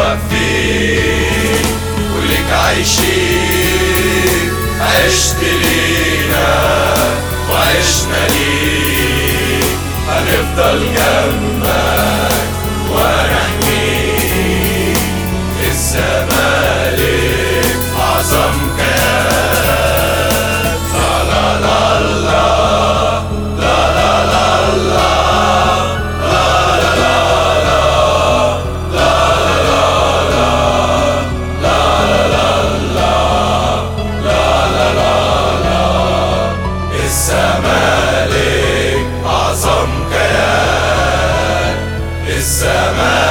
واقفين ولك عايشين عشت لينا وعشنا ليك هنفضل جنبك ونحميك الزمالك أعظم كيان لا لا لا لا لا لا لا لا الزمالك أعظم كيان الزمالك